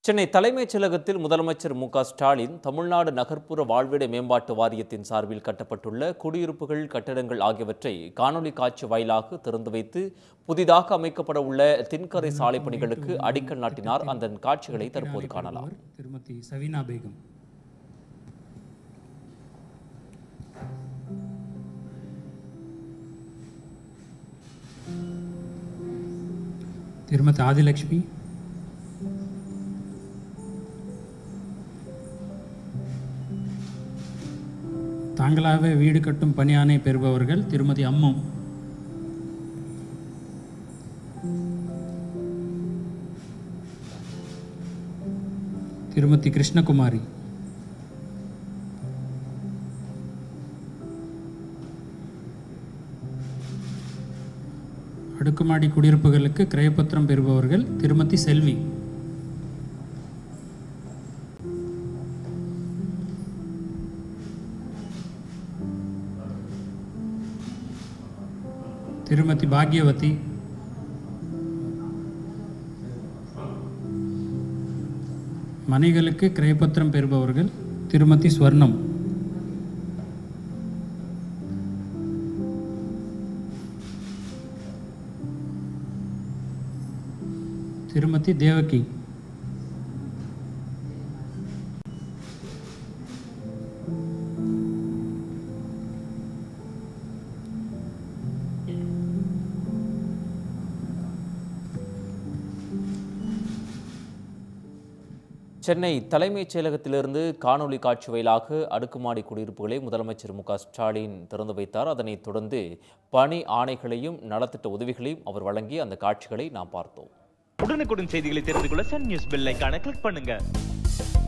சென்னை தலைமைச் செயலகத்தில் முதலமைச்சர் மு க ஸ்டாலின் தமிழ்நாடு நகர்ப்புற வாழ்விட மேம்பாட்டு வாரியத்தின் சார்பில் கட்டப்பட்டுள்ள குடியிருப்புகள் கட்டடங்கள் ஆகியவற்றை காணொலி காட்சி வாயிலாக திறந்து வைத்து புதிதாக அமைக்கப்பட உள்ள தென்கரை சாலை பணிகளுக்கு அடிக்கல் நாட்டினார் அந்த காட்சிகளை தற்போது காணலாம் திருமதி சவீனா பேகம் திருமதி ஆதிலட்சுமி தாங்களாகவே வீடு கட்டும் பணியானை பெறுபவர்கள் திருமதி அம்மு திருமதி கிருஷ்ணகுமாரி அடுக்குமாடி குடியிருப்புகளுக்கு கிரயப்பத்திரம் பெறுபவர்கள் திருமதி செல்வி திருமதி பாக்யவதி மனைகளுக்கு கிரயப்பத்திரம் பெறுபவர்கள் திருமதி ஸ்வர்ணம் திருமதி தேவகி சென்னை தலைமைச் செயலகத்திலிருந்து காணொலி காட்சி வாயிலாக அடுக்குமாடி குடியிருப்புகளை முதலமைச்சர் மு க ஸ்டாலின் திறந்து வைத்தார் அதனைத் தொடர்ந்து பணி ஆணைகளையும் நலத்திட்ட உதவிகளையும் அவர் வழங்கி அந்த காட்சிகளை நாம் பார்த்தோம் உடனுக்குடன் செய்திகளை தெரிந்து கொள்ள சன் நியூஸ் பெல் ஐகானை கிளிக் பண்ணுங்க